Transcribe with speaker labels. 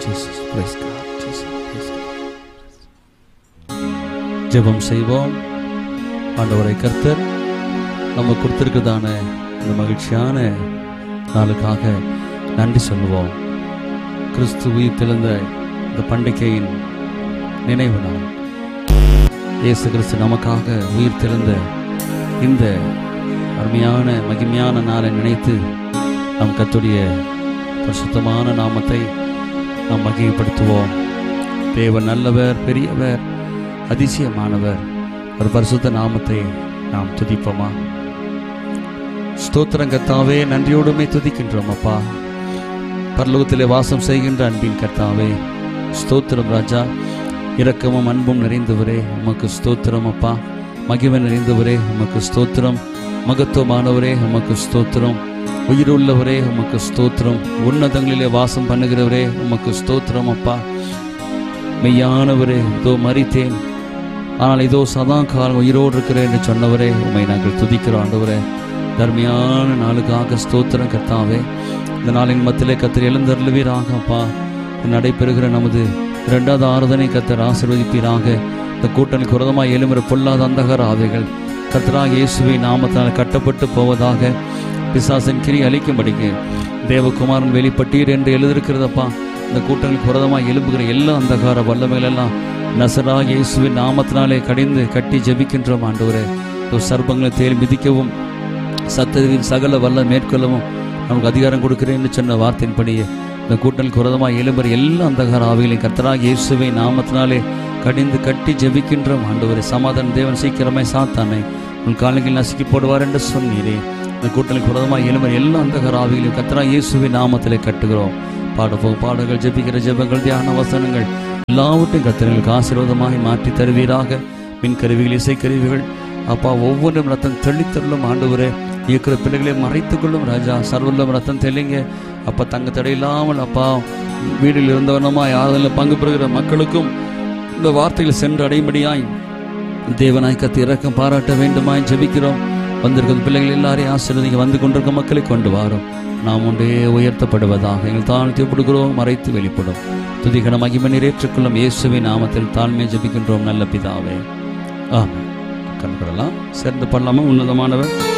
Speaker 1: Jesus. Praise God. Jesus. Praise God. ஜெபம் செய்வோம் ஆண்டவரை கர்த்தர் நம்ம கொடுத்திருக்கிறதான இந்த மகிழ்ச்சியான நாளுக்காக நன்றி சொல்லுவோம் கிறிஸ்து உயிர் தெழுந்த இந்த பண்டிகையின் நினைவு நாள் இயேசு கிறிஸ்து நமக்காக உயிர் தெழுந்த இந்த அருமையான மகிமையான நாளை நினைத்து நம் கத்துடைய பரிசுத்தமான நாமத்தை நாம் மகிமைப்படுத்துவோம் தேவன் நல்லவர் பெரியவர் அதிசயமானவர் ஒரு பரிசுத்த நாமத்தை நாம் துதிப்போமா ஸ்தோத்திரம் கர்த்தாவே நன்றியோடுமே துதிக்கின்றோம் அப்பா பரலோகத்திலே வாசம் செய்கின்ற அன்பின் கர்த்தாவே ஸ்தோத்திரம் ராஜா இரக்கமும் அன்பும் நிறைந்தவரே உமக்கு ஸ்தோத்திரம் அப்பா மகிமை நிறைந்தவரே உமக்கு ஸ்தோத்திரம் மகத்துவமானவரே உமக்கு ஸ்தோத்திரம் உயிருள்ளவரே உமக்கு ஸ்தோத்திரம் உன்னதங்களிலே வாசம் பண்ணுகிறவரே உமக்கு ஸ்தோத்திரம் அப்பா மெய்யானவரே இதோ மறித்தேன் ஆனால் இதோ சதா காலம் உயிரோடு இருக்கிறேன் என்று சொன்னவரே உம்மை நாங்கள் துதிக்கிறோம் ஆண்டவரே தர்மையான நாளுக்காக ஸ்தோத்திரம் கர்த்தாவே இந்த நாளின் மத்திலே கத்தர் எழுந்தருளுவீராக அப்பா நடைபெறுகிற நமது இரண்டாவது ஆறுதனை கத்தர் ஆசீர்வதிப்பீராக இந்த கூட்டணிக்கு விரதமாக எழுமுற பொல்லாத அந்தகர ஆவைகள் கத்தராக இயேசுவை நாமத்தால் கட்டப்பட்டு போவதாக பிசாசன் கிரி அழிக்கும்படிக்கு தேவகுமாரன் வெளிப்பட்டீர் என்று எழுதியிருக்கிறதப்பா இந்த கூட்டங்களுக்கு விரதமாக எழும்புகிற எல்லா அந்தகார வல்லமைகள் எல்லாம் நசராக இயேசுவின் நாமத்தினாலே கடிந்து கட்டி ஜெபிக்கின்றோம் ஆண்டவரே ஒரு சர்ப்பங்களை தேடி மிதிக்கவும் சத்தவின் சகல வல்ல மேற்கொள்ளவும் நமக்கு அதிகாரம் கொடுக்கிறேன்னு சொன்ன வார்த்தையின்படியே இந்த கூட்டலுக்கு விரதமாக எழும்புற எல்லா அந்தகார ஆவிகளையும் கர்த்தராக இயேசுவை நாமத்தினாலே கடிந்து கட்டி ஜெபிக்கின்றோம் ஆண்டவரே சமாதான தேவன் சீக்கிரமே சாத்தானே உன் காலங்களில் நசுக்கி போடுவார் என்று சொன்னீரே இந்த கூட்டலுக்கு விரதமாக எழும்புற எல்லா அந்தகார ஆவிகளையும் கர்த்தராக இயேசுவை நாமத்திலே கட்டுகிறோம் பாடப்போகும் பாடல்கள் ஜெபிக்கிற ஜெபங்கள் தியான வசனங்கள் எல்லாவற்றையும் கத்திரங்களுக்கு ஆசீர்வாதமாய் மாற்றி தருவீராக மின் கருவிகள் இசைக்கருவிகள் அப்பா ஒவ்வொன்றும் ரத்தம் தெளித்தருளும் ஆண்டவரே இருக்கிற பிள்ளைகளை மறைத்துக் கொள்ளும் ராஜா சர்வல்லம் ரத்தம் தெளிங்க அப்பா தங்க தடையில்லாமல் அப்பா வீட்டில் இருந்தவனமா யாரில் பங்கு பெறுகிற மக்களுக்கும் இந்த வார்த்தைகள் சென்று அடையும்படியாய் தேவனாய் கத்து இறக்கம் பாராட்ட வேண்டுமாய் ஜெபிக்கிறோம் வந்திருக்கிற பிள்ளைகள் எல்லாரையும் ஆசீர்வதிங்க வந்து கொண்டிருக்க மக்களை கொண்டு வாரும் நாம் ஒன்றே உயர்த்தப்படுவதாக எங்கள் தாழ்த்தி கொடுக்கிறோம் மறைத்து வெளிப்படும் துதிகன மகிமை நிறைவேற்றுக்கொள்ளும் இயேசுவின் நாமத்தில் தாழ்மை ஜெபிக்கின்றோம் நல்ல பிதாவே ஆமென் கண்படலாம் சேர்ந்து பண்ணலாமா உன்னதமானவர்